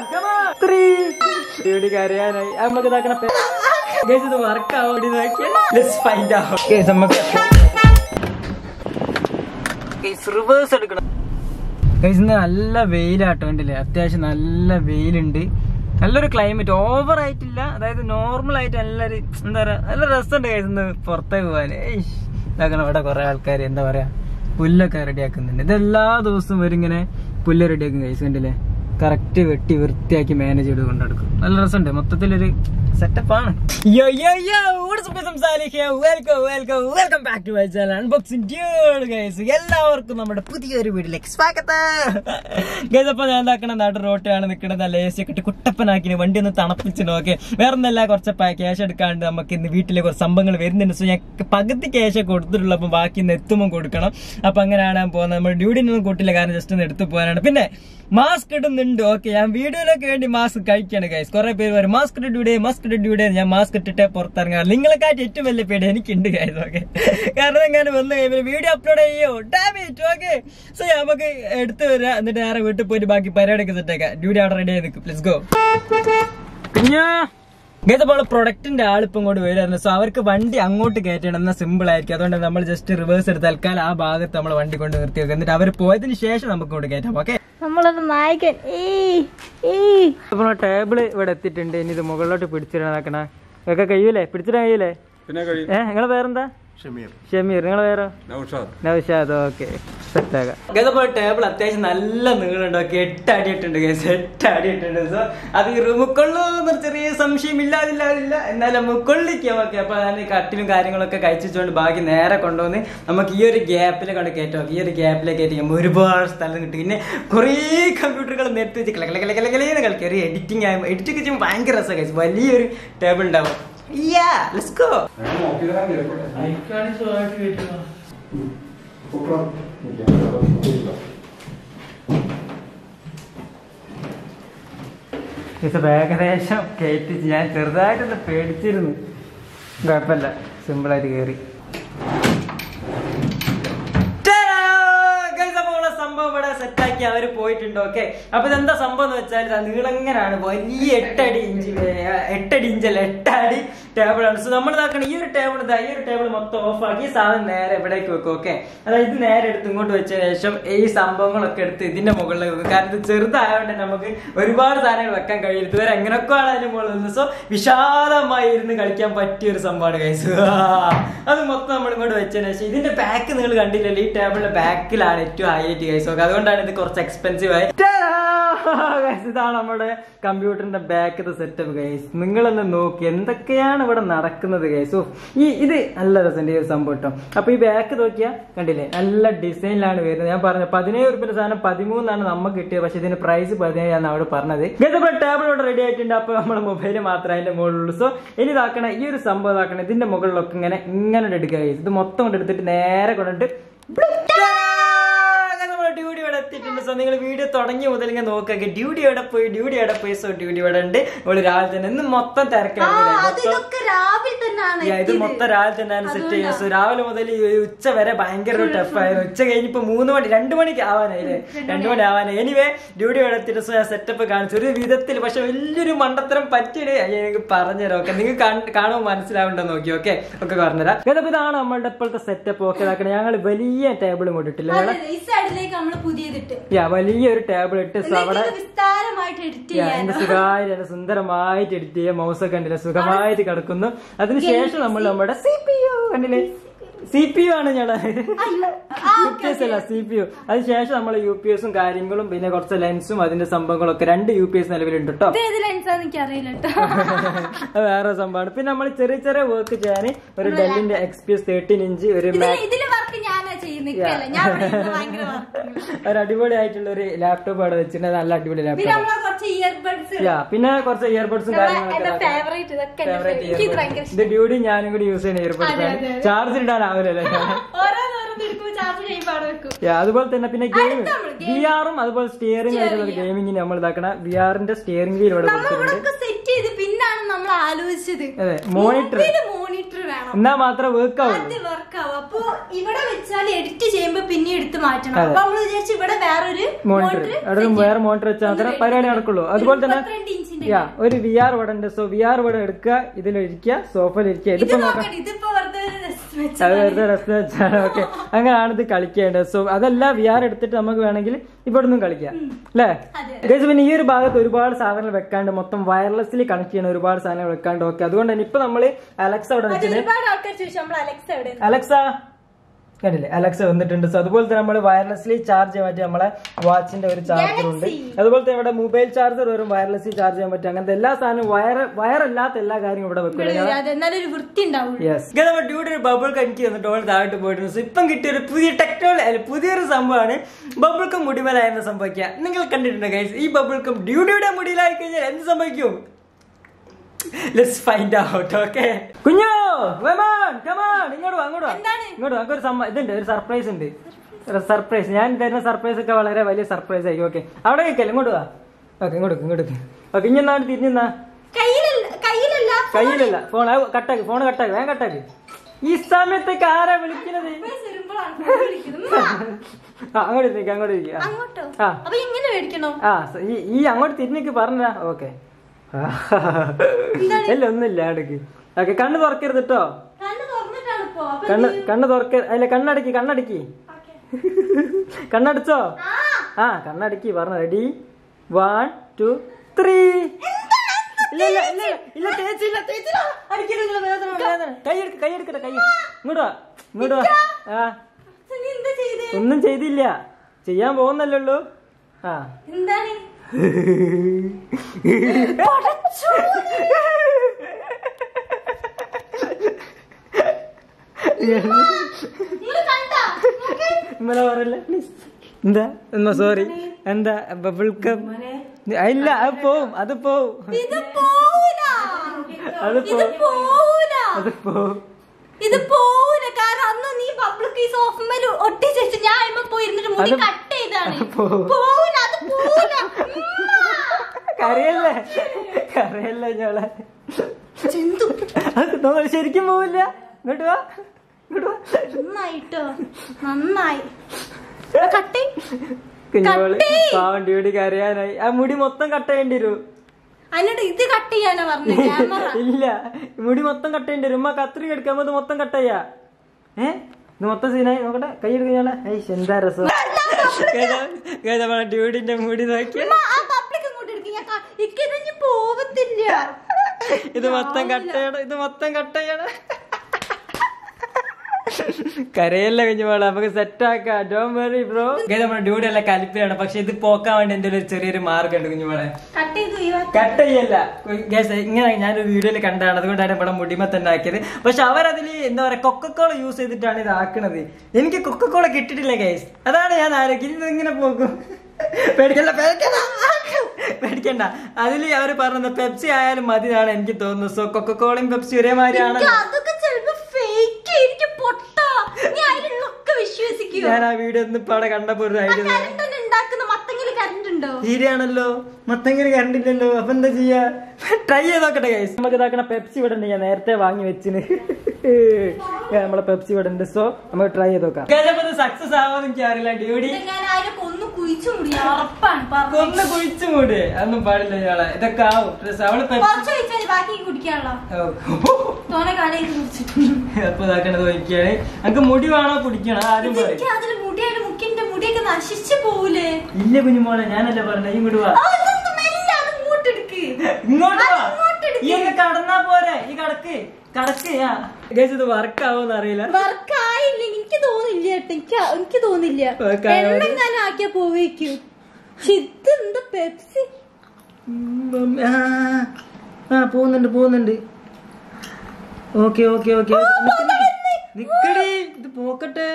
ഇവിടെ കരയാനായി നമുക്ക് ഇതാക്കണ ഗൈസ് ഇത് വർക്ക് ആവോടി ലെറ്റ്സ് ഫൈൻഡ് ഔട്ട് ഗൈസ് നമുക്ക് ഗൈസ് റിവേഴ്സ് എടുക്കണം ഗൈസ് ഇന്ന് നല്ല വെയിലാട്ടോ കണ്ടില്ലേ അത്യാവശ്യം നല്ല വെയിലുണ്ട് നല്ലൊരു ക്ലൈമറ്റ് ഓവർ ആയിട്ടില്ല അതായത് നോർമൽ ആയിട്ട് നല്ലൊരു എന്താ പറയാ നല്ല രസമുണ്ട് ഗൈസ് ഇന്ന് പുറത്തേക്ക് പോകാന് ഇതാക്കണം ഇവിടെ കുറെ ആൾക്കാർ എന്താ പറയാ പുല്ലൊക്കെ റെഡിയാക്കുന്നുണ്ട് ഇത് എല്ലാ ദിവസവും വരും ഇങ്ങനെ പുല്ല് റെഡിയാക്കും ഗൈസ് കണ്ടില്ലേ കറക്റ്റ് വെട്ടി വൃത്തിയാക്കി മാനേജ് ചെയ്ത് കൊണ്ടെടുക്കും നല്ല രസമുണ്ട് മൊത്തത്തിലൊരു സെറ്റപ്പ് ആണ് yo yo yo welcome welcome welcome back to my channel unboxing dude guys എല്ലാവർക്കും നമ്മുടെ പുതിയൊരു വീട്ടിലേക്ക് സ്വാഗതം ഗൈസ് അപ്പൊ ഞാൻ എന്താക്കണം നാട് റോട്ടിലാണ് നിൽക്കുന്നത് നല്ല എ സി ഒക്കെ ഇട്ട് കുട്ടപ്പനാക്കി വണ്ടി ഒന്ന് തണുപ്പിച്ചു നോക്കെ വേറെ ഒന്നല്ല കുറച്ച് ക്യാഷ് എടുക്കാണ്ട് നമുക്ക് ഇന്ന് വീട്ടിലെ കുറച്ച് സംഭവങ്ങൾ വരുന്നുണ്ട് സോ ഞാൻ പകുതി ക്യാഷ് കൊടുത്തിട്ടുള്ളൂ അപ്പൊ ബാക്കി ഇന്ന് എത്തുമ്പോൾ കൊടുക്കണം അപ്പൊ അങ്ങനെയാണ് ഞാൻ പോകുന്നത് നമ്മൾ ഡ്യൂട്ടിനൊന്നും കൂട്ടില്ല കാരണം ജസ്റ്റ് ഒന്ന് എടുത്തു പോകാനാണ് പിന്നെ മാസ്ക് ഇടുന്നുണ്ട് ഓക്കെ ഞാൻ വീഡിയോയിലൊക്കെ വേണ്ടി മാസ്ക് കഴിക്കാണ് ഗൈസ് കുറെ പേര് പറയും മാസ്ക് ഇട്ട് ഡ്യൂഡേ മാസ്ക് ഇട്ട് ഡ്യൂഡേ ഞാൻ മാസ്ക് ഇട്ടിട്ടേ പുറത്തിറങ്ങാറ് നിങ്ങളെക്കാട്ടി ഏറ്റവും വലിയ പേടി എനിക്കുണ്ട് ഗൈസ് ഓക്കെ കാരണം എങ്ങനെ വന്ന് കഴിയുമ്പോൾ വീഡിയോ അപ്ലോഡ് ചെയ്യോ ഡാമേജ് ഓക്കെ സോ നമുക്ക് എടുത്തു വരാം എന്നിട്ട് നേരെ വീട്ടിൽ പോയിട്ട് ബാക്കി പരിപാടിയൊക്കെ സെറ്റ് ആക്കാം ഡ്യൂഡി അവിടെ റെഡി ആയി നിൽക്കും ലെറ്റ്സ് ഗോ കുഞ്ഞാ ഇതേപോലെ പ്രൊഡക്റ്റിന്റെ ആളിപ്പം ഇങ്ങോട്ട് വരുമായിരുന്നു സോ അവർക്ക് വണ്ടി അങ്ങോട്ട് കയറ്റണം എന്നാൽ സിമ്പിൾ ആയിരിക്കും അതുകൊണ്ട് നമ്മൾ ജസ്റ്റ് റിവേഴ്സ് എടുത്ത് തൽക്കാലം ആ ഭാഗത്ത് നമ്മൾ വണ്ടി കൊണ്ട് നിർത്തി വെക്കുക എന്നിട്ട് അവർ പോയതിന് ശേഷം നമുക്ക് ഇങ്ങോട്ട് കയറ്റാം ഓക്കെ നമ്മളൊരു നായകൻ ഏ ഏ അപ്പോൾ ടേബിൾ ഇവിടെ എത്തിയിട്ടുണ്ട് ഇനി ഇത് മുകളിലോട്ട് പിടിച്ചിടാക്കണ ഒക്കെ കഴിയൂലേ പിടിച്ചിടാൻ കഴിയൂലേ പിന്നെ കഴിയും ഏഹ് നിങ്ങളെ പേരെന്താ ഷമീർ ഷമീർ നിങ്ങളെ പേരോ നൗഷാദ് നൗഷാദ് ഓക്കെ സെറ്റാകാം ടേബിൾ അത്യാവശ്യം നല്ല നീളുണ്ട് ഓക്കെ എട്ട് അടി ഇട്ടുണ്ട് കേസ് എട്ട് അടി ഇട്ടുണ്ട് സോ അത് ഈ മുക്കൊള്ളൂ എന്നൊരു ചെറിയ സംശയം ഇല്ലാതില്ലാതില്ല എന്നാലും മുക്കൊള്ളിക്കാം ഓക്കെ അപ്പൊ ഞാൻ ഈ കട്ടിലും കാര്യങ്ങളൊക്കെ കഴിച്ചുകൊണ്ട് ബാക്കി നേരെ കൊണ്ടുവന്ന് നമുക്ക് ഈ ഒരു ഗ്യാപ്പിൽ കൊണ്ട് കയറ്റാം ഈ ഒരു ഗ്യാപ്പിലേക്ക് കയറ്റി ഒരുപാട് സ്ഥലം കിട്ടും പിന്നെ കുറേ കമ്പ്യൂട്ടറുകൾ നിർത്തി വെച്ച് കള കള കള കള കളേന്ന് കളിക്കുക ഒരു എഡിറ്റിംഗ് ആകുമ്പോൾ എഡിറ്റൊക്കെ ചെയ്യുമ്പോൾ ഭയങ്കര രസമാണ് കേസ് വലിയൊരു ടേബിൾ ഉണ്ടാവും യാ ലെറ്റ്സ് ഗോ ഇത് ഏകദേശം കയറ്റിച്ച് ഞാൻ ചെറുതായിട്ടൊന്ന് പേടിച്ചിരുന്നു കുഴപ്പമില്ല സിമ്പിളായിട്ട് കയറി സംഭവം ഇവിടെ സെറ്റാക്കി അവർ പോയിട്ടുണ്ട് ഓക്കെ അപ്പൊ ഇതെന്താ സംഭവം എന്ന് വെച്ചാൽ ഇത് നീളങ്ങനാണ് വലിയ എട്ടടി ഇഞ്ച് ഏ, എട്ടടി ഇഞ്ചല്ല എട്ടടി ടേബിൾ ആണ് സോ നമ്മൾ ഇതാക്കണം ഈ ഒരു ടേബിൾ ഇതാ ഈ ഒരു ടേബിൾ മൊത്തം ഓഫ് ആക്കി ഈ സാധനം നേരെ എവിടേക്ക് വെക്കും ഓക്കെ അതായത് ഇത് നേരെ എടുത്ത് ഇങ്ങോട്ട് വെച്ചതിന് ശേഷം ഈ സംഭവങ്ങളൊക്കെ എടുത്ത് ഇതിന്റെ മുകളിലേക്ക് വെക്കും കാരണം ഇത് ചെറുതായതുകൊണ്ട് നമുക്ക് ഒരുപാട് സാധനങ്ങൾ വെക്കാൻ കഴിയും ഇതുവരെ എങ്ങനെയൊക്കെയാണ് അതിന് മുകളിൽ സോ വിശാലമായി ഇരുന്ന് കളിക്കാൻ പറ്റിയ ഒരു സംഭവമാണ് കൈസ് അത് മൊത്തം നമ്മൾ ഇങ്ങോട്ട് വെച്ചതിന് ശേഷം ഇതിന്റെ ബാക്ക് നിങ്ങൾ കണ്ടില്ലല്ലോ ഈ ടേബിളിന്റെ ബാക്കിലാണ് ഏറ്റവും ഹൈലൈറ്റ് കൈസ് ഓക്കെ അതുകൊണ്ടാണ് ഇത് കുറച്ച് എക്സ്പെൻസീവ് ആയി Guys, ഇതാണ് നമ്മുടെ കമ്പ്യൂട്ടറിന്റെ ബാക്കത്തെ സെറ്റപ്പ് ഗൈസ് നിങ്ങളൊന്ന് നോക്കി എന്തൊക്കെയാണ് ഇവിടെ നടക്കുന്നത് ഗൈസ് ഈ ഇത് നല്ല രസം ഈ ഒരു സംഭവം കേട്ടോ അപ്പൊ ഈ ബാക്ക് നോക്കിയാ കണ്ടില്ലേ നല്ല ഡിസൈനിലാണ് വരുന്നത് ഞാൻ പറഞ്ഞു പതിനേഴ് റുപ്യ സാധനം പതിമൂന്നാണ് നമുക്ക് കിട്ടിയത് പക്ഷെ ഇതിന്റെ പ്രൈസ് പതിനേഴാണ് അവിടെ പറഞ്ഞത് ഗൈസ് അപ്പോൾ ടേബിൾ ഇവിടെ റെഡി ആയിട്ടുണ്ട് അപ്പൊ നമ്മുടെ മൊബൈൽ മാത്രമേ അതിന്റെ മുകളിലുള്ളൂ സോ ഇനി ഇതാക്കണം ഈ ഒരു സംഭവം ഇതാക്കണം ഇതിന്റെ മുകളിലൊക്കെ ഇങ്ങനെ ഇങ്ങനെ എടുക്കുക guys. ഇത് മൊത്തം കൊണ്ട് എടുത്തിട്ട് നേരെ കൊണ്ടിട്ട് അങ്ങനെ നമ്മുടെ ഡ്യൂട്ടി ഇവിടെ എത്തിയിട്ടുണ്ട് സോ നിങ്ങൾ വീഡിയോ തുടങ്ങി മുതൽ ഇങ്ങനെ നോക്കുക ഡ്യൂട്ടി എവിടെ പോയി ഡ്യൂട്ടി എവിടെ പോയി സോ ഡ്യൂട്ടി ഇവിടെ ഉണ്ട് ഇവിടെ രാവിലെ തന്നെ ഇന്ന് മൊത്തം തിരക്കാണ് മൊത്തം ഇതൊക്കെ രാവിലെ തന്നെയാണ് Yeah, ഇത് മൊത്തം രാവിലെ തന്നെ സെറ്റ് ചെയ്യുക സോ രാവിലെ മുതൽ ഈ ഉച്ച വരെ ഭയങ്കര ഒരു ടഫ് ആയിരുന്നു ഉച്ച കഴിഞ്ഞിപ്പോ മൂന്ന് മണി രണ്ടു മണിക്ക് ആവാനായില്ലേ രണ്ടു മണി ആവാനായി എനിവേ ഡ്യൂട്ടി എടുത്തിട്ട് സോ സെറ്റപ്പ് കാണിച്ചു ഒരു വിധത്തിൽ പക്ഷെ വലിയൊരു മണ്ടത്തരം പറ്റിയത് എനിക്ക് പറഞ്ഞുതരാം ഓക്കെ നിങ്ങൾക്ക് കാണുമ്പോൾ മനസ്സിലാവുണ്ടോ നോക്കി ഓക്കെ ഒക്കെ പറഞ്ഞുതരാം ഇതിപ്പോ ഇതാണ് നമ്മളുടെ ഇപ്പോഴത്തെ സെറ്റപ്പ് ഓക്കെ ഇതാക്കണം ഞങ്ങൾ വലിയ ടേബിൾ കൊണ്ടിട്ടില്ല ഞങ്ങൾ ഈ സൈഡിലേക്ക് നമ്മൾ പുതിയതിട്ട് യാ വലിയൊരു ടേബിൾ ഇട്ട് സോ അവിടെ ഇത് വിസ്താരമായിട്ട് എഡിറ്റ് യാ, ചെയ്യാൻ എന്റെ സുഖമായിട്ട് എന്റെ സുന്ദരമായിട്ട് എഡിറ്റ് ചെയ്യാൻ മൗസ് ഒക്കെ കണ്ടില്ല സുഖമായിട്ട് കിടക്കുന്നു അതിനുശേഷം നമ്മൾ നമ്മുടെ സി പി യു കണ്ടില്ലേ സി പി യു ആണ് ഞാൻ യു പി എസ് അല്ല സി പി യു അതിനുശേഷം നമ്മൾ യു പി എസും കാര്യങ്ങളും പിന്നെ കുറച്ച് ലെൻസും അതിന്റെ സംഭവങ്ങളൊക്കെ രണ്ട് യു പി എസ് നിലവിലുണ്ട് കേട്ടോ ഇത് ഏത് ലെൻസാന്ന് എനിക്ക് അറിയില്ല കേട്ടോ അത് വേറെ സംഭവമാണ് പിന്നെ നമ്മൾ ചെറിയ ചെറിയ വർക്ക് ചെയ്യാൻ ഒരു ഡെല്ലിന്റെ X P S thirteen inch ഒരു ഇതില് മാക് ഇതില് വർക്ക് ഞാനാ ചെയ്യുന്നില്ല ഞാൻ ഇവിടെ ഇരുന്ന് ഭയങ്കര വർക്ക് ഒരു അടിപൊളിയായിട്ടുള്ള ഒരു ലാപ്ടോപ്പ് അവിടെ വെച്ചിട്ടുണ്ട് നല്ല അടിപൊളി പിന്നെ ലാപ്ടോപ്പ് നമ്മളെ കുറച്ച് ഇയർബഡ്സ് യാ പിന്നെ കുറച്ച് ഇയർബഡ്സും എന്റെ കാര്യങ്ങളൊക്കെ ഫേവറേറ്റ് ഇതൊക്കെ എന്റെ ഫേവറേറ്റ് favourite. എനിക്ക് ഇത് ഭയങ്കര ഇത് ഡ്യൂട്ടി ഞാനും കൂടി യൂസ് ചെയ്യുന്ന ഇയർബഡ്സ് അതെ, ആണ് അതെ, അതെ. ചാർജ് ഇടാനാവില്ലല്ലേ ഓരോന്നോരോന്ന് എടുക്കുമ്പോ ചാർജ് ചെയ്യുമ്പോ അവിടെ വെക്കും Yeah, അതുപോലെ തന്നെ പിന്നെ ഗെയിം അടുത്ത നമ്മള് വി ആറും അതുപോലെ സ്റ്റിയറിംഗ് ആയിട്ടുള്ള ഗെയിമിങ്ങിന് നമ്മൾ ഇതാക്കണ വി ആറിന്റെ സ്റ്റിയറിംഗ് വീൽ ഇവിടെ കൊടുത്തിട്ടുണ്ട് നമ്മളിവിടൊക്കെ സെറ്റ് ചെയ്ത് പിന്നാണ് നമ്മൾ ആലോചിച്ചത് അതെ മോണിറ്റർ മോണിറ്റർ വേണം എന്നാ മാത്രമേ വർക്ക് ആവുള്ളൂ അത് വർക്കാവും അപ്പൊ ഇവിടെ വെച്ചാൽ എഡിറ്റ് ചെയ്യുമ്പോ പിന്നെ എടുത്ത് മാറ്റണം അപ്പൊ നമ്മള് വിചാരിച്ചു ഇവിടെ വേറൊരു മോണിറ്റർ അവിടെ ഒരു വേറെ മോണിറ്റർ വെച്ചാൽ മാത്രമേ പരിപാടി നടക്കുള്ളൂ അതുപോലെ തന്നെ മുപ്പത്തിരണ്ട് ഇഞ്ചിന്റെ യാ ഒരു വി ആർ വട ഉണ്ട് സോ വി ആർ വട എടുക്കുക ഇതിലിരിക്കുക സോഫയിൽ ഇരിക്കുക ഇത് ഇതിപ്പോ നോക്കാം നോക്കട്ടെ ഇതിപ്പോ വെറുതെ ഒരു രസം വെച്ച് അത് വെറുതെ രസം വെച്ചാണ് ഓക്കെ അങ്ങനെയാണ് ഇത് കളിക്കേണ്ടത് സോ അതല്ല വി ആർ എടുത്തിട്ട് നമുക്ക് വേണമെങ്കിൽ ഇവിടെ നിന്നും കളിക്കാം അല്ലേ അതെ. ഗൈസ് പിന്നെ ഈ ഒരു ഭാഗത്ത് ഒരുപാട് സാധനങ്ങൾ വെക്കാണ്ട് മൊത്തം വയർലെസ്സിൽ കണക്ട് ചെയ്യുന്ന ഒരുപാട് സാധനങ്ങൾ വെക്കാണ്ട് ഓക്കെ അതുകൊണ്ട് തന്നെ ഇപ്പൊ നമ്മള് അലക്സ അവിടെ അത് വെച്ചിട്ട് ഒരുപാട് ആൾക്കാർ ചോദിച്ചു നമ്മൾ അലക്സ് എവിടെ അലക്സ കണ്ടില്ലേ അലക്സ വന്നിട്ടുണ്ട് സോ അതുപോലെ തന്നെ നമ്മൾ വയർലെസ്ലി ചാർജ് ചെയ്യാൻ പറ്റിയ നമ്മളെ വാച്ചിന്റെ ഒരു ചാർജർ ഉണ്ട് അതുപോലെ തന്നെ ഇവിടെ മൊബൈൽ ചാർജർ വരും വയർലെസ്ലി ചാർജ് ചെയ്യാൻ പറ്റും അങ്ങനത്തെ എല്ലാ സാധനവും വയർ വയറല്ലാത്ത എല്ലാ കാര്യങ്ങളും ഇവിടെ വെക്കുക അത് എന്നാലും ഒരു വൃത്തി ഉണ്ടാവുള്ളൂ യെസ് നമ്മൾ ഡ്യൂട്ടി ഒരു ബബിൾ എനിക്ക് തന്നിട്ട് ഓൾ താഴോട്ട് പോയിട്ടുണ്ട് സോ ഇപ്പം കിട്ടിയ ഒരു പുതിയ ടെക്നോളജി അല്ല പുതിയൊരു സംഭവമാണ് ബബിൾക്കും മുടിമലായെന്ന് സംഭവിക്കുക നിങ്ങൾ കണ്ടിട്ടുണ്ട് ഗൈസ് ഈ ബബിൾക്കും ഡ്യൂട്ടിയുടെ മുടിയിലായി കഴിഞ്ഞാൽ എന്ത് സംഭവിക്കും ലെറ്റ്സ് ഫൈൻഡ് ഔട്ട് ഓക്കെ കുഞ്ഞോ വെമാൻ കമാൻ ഇങ്ങോട്ട് വാ അങ്ങോട്ട് വാ എന്താണ്? ഇങ്ങോട്ട് വാ നമുക്ക് ഒരു സമ്മ ഇതുണ്ട് ഒരു സർപ്രൈസ് ഉണ്ട് സർപ്രൈസ് ഞാൻ തരുന്ന സർപ്രൈസ് ഒക്കെ വളരെ വലിയ സർപ്രൈസ് ആയിരിക്കും ഓക്കെ അവിടെ കേൾക്കല്ലേ ഇങ്ങോട്ട് വാ ഓക്കെ ഇങ്ങോട്ട് ഇങ്ങോട്ട് ഓക്കെ ഇനി എന്നാണ് തിരിഞ്ഞെന്നാ കയ്യിലല്ല കയ്യിലല്ല കയ്യിലല്ല ഫോൺ കട്ടാക്കി ഫോൺ കട്ടാക്കി വേഗം കട്ടാക്കി ഈ സമയത്തേക്ക് ആരാ വിളിക്കുന്നത് വരുമ്പോഴാണ് phone വിളിക്കുന്നത്. ഉമ്മ, ആ, അങ്ങോട്ട് ഇരിക്കുക അങ്ങോട്ട് ഇരിക്കുക അങ്ങോട്ടോ ആ. അപ്പൊ ഇങ്ങനെ മേടിക്കണോ ആ സ- ഈ ഈ അങ്ങോട്ട് തിരിഞ്ഞേക്ക് പറഞ്ഞ ഓക്കെ അല്ല ഒന്നുമില്ല അടുക്ക് ഓക്കെ കണ്ണ് തുറക്കരുത് കേട്ടോ കണ്ണ് തുറന്നിട്ടാണ് ഇപ്പൊ അപ്പൊ കണ്ണ് കണ്ണ് തുറക്ക അല്ല കണ്ണടക്കി കണ്ണടക്കി Okay. കണ്ണടച്ചോ ആ, ആ കണ്ണടക്കി പറഞ്ഞ റെഡി വൺ ടു ത്രീ ഇല്ല ഇല്ല ഇല്ല ഇല്ല തേച്ചില്ല തേച്ചില്ല അടിക്കരുത് വേദന വേദന കൈ എടുക്ക കൈ എടുക്കട്ടെ കൈ ഇങ്ങോട്ട് വാ ഇങ്ങോട്ട് വാ ആ നീ എന്താ ചെയ്തേ ഒന്നും ചെയ്തില്ല ചെയ്യാൻ പോകുന്നല്ലേ ഉള്ളൂ ആ എന്താണ് നിങ്ങള് കണ്ടാ നോക്ക്. ഇന്നലെ പറയല്ലേ പ്ലീസ് എന്താ എന്നാ സോറി എന്താ ബബിൾ കം ഇല്ല അത് പോവും അത് പോവും ഇത് പോവൂല അത് ഇത് പോവും പോവൂല അത് പോവും ഇത് പോവൂല കാരണം അന്ന് നീ പബ്ലിക് ഈ സോഫമേൽ ഒട്ടിച്ചു ഞാൻ അയിമ പോയി ഇരുന്നിട്ട് മുടി അത് കട്ട് ചെയ്താണ് അത് പോവും. പോവൂല അത് പോവൂല കരയല്ലേ കരയല്ലേ ഞങ്ങളെ ചെന്തു അത് നമ്മൾ ശരിക്കും പോവില്ല ഇങ്ങോട്ട് വാ ഇങ്ങോട്ട് വാ നന്നായിട്ടോ നന്നായി കട്ടി കുഞ്ഞോള് കട്ടേ. പാവം ഡ്യൂട്ടി കരയാനായി ആ മുടി മൊത്തം കട്ട് ചെയ്യേണ്ടി വരും അതിനോട് ഇത് കട്ട് ചെയ്യാനാ പറഞ്ഞത് ക്യാമറ ഇല്ല മുടി മൊത്തം കട്ട് ചെയ്യേണ്ടി വരും ഉമ്മ കത്രി എടുക്കാൻ ഇത് മൊത്തം കട്ട് ചെയ്യാ ഏ ഇത് മൊത്തം സീനായി നോക്കട്ടെ കൈ എടുക്കാ എന്താ രസം ഡ്യൂഡിന്റെ മുടി നോക്കിയ ആ പബ്ലിക് ഇങ്ങോട്ട് എടുക്കും ഞാൻ ഇക്കിതഞ്ഞ് പോവത്തില്ല ഇത് മൊത്തം കട്ട് ചെയ്യണം ഇത് മൊത്തം കട്ട് ചെയ്യണം കരയല്ല കുഞ്ഞുമോളെ നമുക്ക് സെറ്റ് ആക്കാം ഡോൺ വെറി ബ്രോ നമ്മുടെ ഡ്യൂട്ടി അല്ല കലിപ്പിലാണ് പക്ഷെ ഇത് പോക്കാൻ വേണ്ടി എന്തെങ്കിലും ഒരു ചെറിയൊരു മാർഗം ഉണ്ട് കുഞ്ഞുമോളെ കട്ട് ചെയ്ത് ഒഴിവാക്കി കട്ട് ചെയ്യല്ല Guys, ഇങ്ങനെ ഞാനൊരു വീഡിയോയിൽ കണ്ടാണ് അതുകൊണ്ടാണ് ഇവിടെ മുടിമ തന്നെ ആക്കിയത് പക്ഷെ അവരതിൽ എന്താ പറയാ കൊക്കക്കോള യൂസ് ചെയ്തിട്ടാണ് ഇത് ആക്കണത് എനിക്ക് കൊക്കക്കോള കിട്ടിയിട്ടില്ല ഗൈസ് അതാണ് ഞാൻ ആലോചിക്കുന്നത് ഇത് ഇങ്ങനെ പോകും പേടിക്കണ്ട പേടിക്കണ്ട പേടിക്കണ്ട അതിൽ അവർ പറഞ്ഞത് പെപ്സി ആയാലും മതി എന്നാണ് എനിക്ക് തോന്നുന്നത് സോ കൊക്കക്കോളയും പെപ്സി ഒരേമാതിരിയാണ് എനിക്ക് അതൊക്കെ ചിലപ്പോ ഫേക്ക് ആയിരിക്കും പൊട്ട നീ അതിലുള്ളൊക്കെ വിശ്വസിക്കൂ ഞാൻ ആ വീഡിയോ ഒന്ന് ഇപ്പൊ അവിടെ കണ്ടപ്പോ ഒരു ഐഡിയ കറണ്ട് തന്നെ ഉണ്ടാക്കുന്ന മത്തങ്ങില് കറണ്ട് ഉണ്ടോ ശരിയാണല്ലോ മത്തങ്ങനെ കറണ്ട് ഇല്ലല്ലോ അപ്പൊ എന്താ ചെയ്യാ ട്രൈ ചെയ്ത് നോക്കട്ടെ ഗൈസ് നമുക്ക് ഇതാക്കണ പെപ്സി ഇവിടെ ഉണ്ട് ഞാൻ നേരത്തെ വാങ്ങി വെച്ചിന് നമ്മളെ പെപ്സി ഇവിടെ ഉണ്ട് സോ നമുക്ക് ട്രൈ ചെയ്ത് നോക്കാം സക്സസ് ആവാന്ന് എനിക്ക് അറിയില്ല ഡ്യൂടി ഞാൻ അതിലൊക്കെ ഒന്ന് കുഴിച്ചു മുടിയാ ഉറപ്പാണ് പറഞ്ഞു ഒന്ന് കുഴിച്ചു മൂട് അതൊന്നും പാടില്ല ഇയാളെ ഇതൊക്കെ ആവും Plus അവള് പെപ്സി കുറച്ച് കഴിച്ചാൽ ബാക്കി കുടിക്കാനുള്ള തോനെ കളയിൽ കുടിച്ചിട്ട് അപ്പൊ ഇതാക്കണത് നോക്കിയാണ് നമുക്ക് മുടി വേണോ കുടിക്കണോ ആദ്യം പറയും എനിക്ക് അതിൽ മുടിയായിട്ട് മുക്കിന്റെ മുടിയൊക്കെ നശിച്ചു പോവൂലേ ഇല്ല കുഞ്ഞുമോളെ ഞാനല്ല പറഞ്ഞ ഈ ഇങ്ങോട്ട് വാ ആ, ഇതൊന്ന് മെല്ലെ അത് ഇങ്ങോട്ടെടുക്ക് ഇങ്ങോട്ട് വാ അത് ഇങ്ങോട്ട് എടുക്ക്. ഈ ഒന്ന് കടന്നാ പോരെ ഈ കടക്ക് കടക്ക് ആ ഗൈസ് ഇത് വർക്ക് ആവോന്ന് അറിയില്ല വർക്ക് ആയില്ല എനിക്ക് തോന്നില്ല കേട്ടോ എനിക്ക് എനിക്ക് തോന്നില്ല Work ആയോ? എണ്ണെങ്ങാനും ആക്കിയാ പോവേക്കും ഇതെന്താ പെപ്സി ഉം, ആ, ആ പോകുന്നുണ്ട് പോകുന്നുണ്ട് ഓക്കെ ഓക്കെ ഓക്കെ നിക്കടി ഇത് പോക്കട്ടെ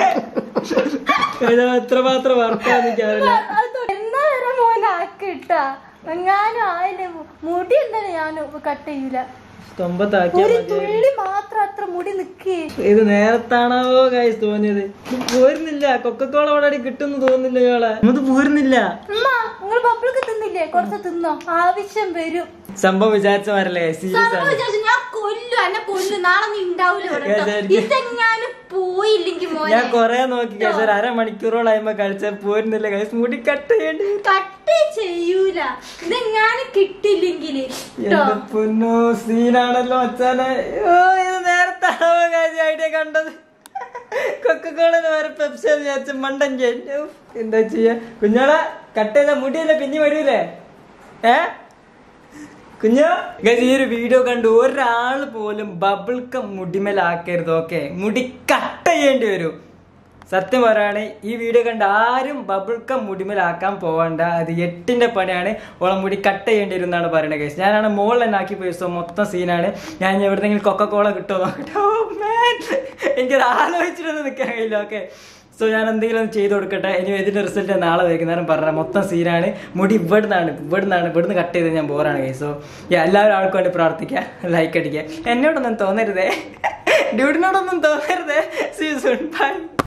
ഇത് എത്രമാത്രം വർക്കാന്ന് എനിക്കറിയില്ല എന്നാ വരെ മോനാക്കിട്ടാ എങ്ങാനും ആയില്ലേ മുടി എന്താണ് ഞാൻ കട്ട് ചെയ്യൂല സ്തംഭത്താക്കിയാ ഒരു മതി തുള്ളി മാത്രം അത്ര മുടി നിക്കേ ഇത് നേരത്താണോ ഗൈസ് തോന്നിയത് ഇത് പോരുന്നില്ല കൊക്കക്കോള അവിടെ കിട്ടുന്നു തോന്നുന്നില്ല ഇയാളെ ഇത് പോരുന്നില്ല അമ്മ നിങ്ങൾ ബബിളൊക്കെ തിന്നില്ലേ കുറച്ച് തിന്നോ ആവശ്യം വരും സംഭവം വിചാരിച്ച മാരല്ലേ സീരിയസ് സംഭവം ആണ് വിചാരിച്ചു ഞാൻ കൊല്ലു എന്നെ കൊല്ലു നാളെ നീ ഉണ്ടാവൂല ഇവിടെ കേട്ടോ. ഏതായിരിക്കും? ഇതെങ്ങാനും പോയില്ലെങ്കിൽ മോനെ ഞാൻ കൊറേ നോക്കി കഴിച്ച ഒരു അരമണിക്കൂറോളായ്മ കഴിച്ച പോരുന്നില്ല കഴിച്ച് മുടി കട്ട് ചെയ്യേണ്ടി കട്ട് ചെയ്യൂല ഇതെങ്ങാനും കിട്ടിയില്ലെങ്കില് കേട്ടോ എന്റെ പൊന്നോ സീനാണല്ലോ അച്ഛനെ ഓ ഇത് നേരത്താണോ കാര്യം ഐഡിയ കണ്ടത് കൊക്കക്കോളിന് വരെ പെപ്സി വിചാരിച്ച മണ്ടൻ ഞാൻ ഉഫ്, എന്താ ചെയ്യാ കുഞ്ഞോളെ കട്ട് ചെയ്ത മുടിയല്ലേ പിന്നെ വരൂലേ ഏ കുഞ്ഞോ ഗൈസ് ഈ ഒരു വീഡിയോ കണ്ട് ഒരാൾ പോലും ബബിൾക്കം മുടിമേലാക്കരുത് ഓക്കെ മുടി കട്ട് ചെയ്യേണ്ടി വരും സത്യം പറയുകയാണ് ഈ വീഡിയോ കണ്ട് ആരും ബബിൾക്കം മുടിമേലാക്കാൻ പോവണ്ട അത് എട്ടിന്റെ പണിയാണ് ഓളെ മുടി കട്ട് ചെയ്യേണ്ടി വരും എന്നാണ് പറയുന്നത് ഗൈസ് ഞാനാണ് മോളിൽ തന്നെ ആക്കി പോയി സോ മൊത്തം സീനാണ് ഞാൻ ഇനി എവിടെന്നെങ്കിലും കൊക്കക്കോള കിട്ടുമോ നോക്കട്ടെ ഓ man എനിക്കത് ആലോചിച്ചിട്ടൊന്നും നിൽക്കാൻ കഴിയില്ല ഓക്കെ സോ ഞാൻ എന്തെങ്കിലും ഒന്ന് ചെയ്ത് കൊടുക്കട്ടെ ഇനി ഇതിന്റെ റിസൾട്ട് നാളെ വൈകുന്നേരം പറഞ്ഞ മൊത്തം സീനാണ് മുടി ഇവിടുന്നാണ് ഇവിടുന്നാണ് ഇവിടുന്ന് കട്ട് ചെയ്ത് ഞാൻ ബോറാണ് കൈ സോ എല്ലാവരും ആൾക്കും വേണ്ടി പ്രാർത്ഥിക്കുക ലൈക്ക് അടിക്കുക എന്നോടൊന്നും തോന്നരുതേ ഡ്യൂഡിനോടൊന്നും തോന്നരുതേ സീ സൂൺ ബൈ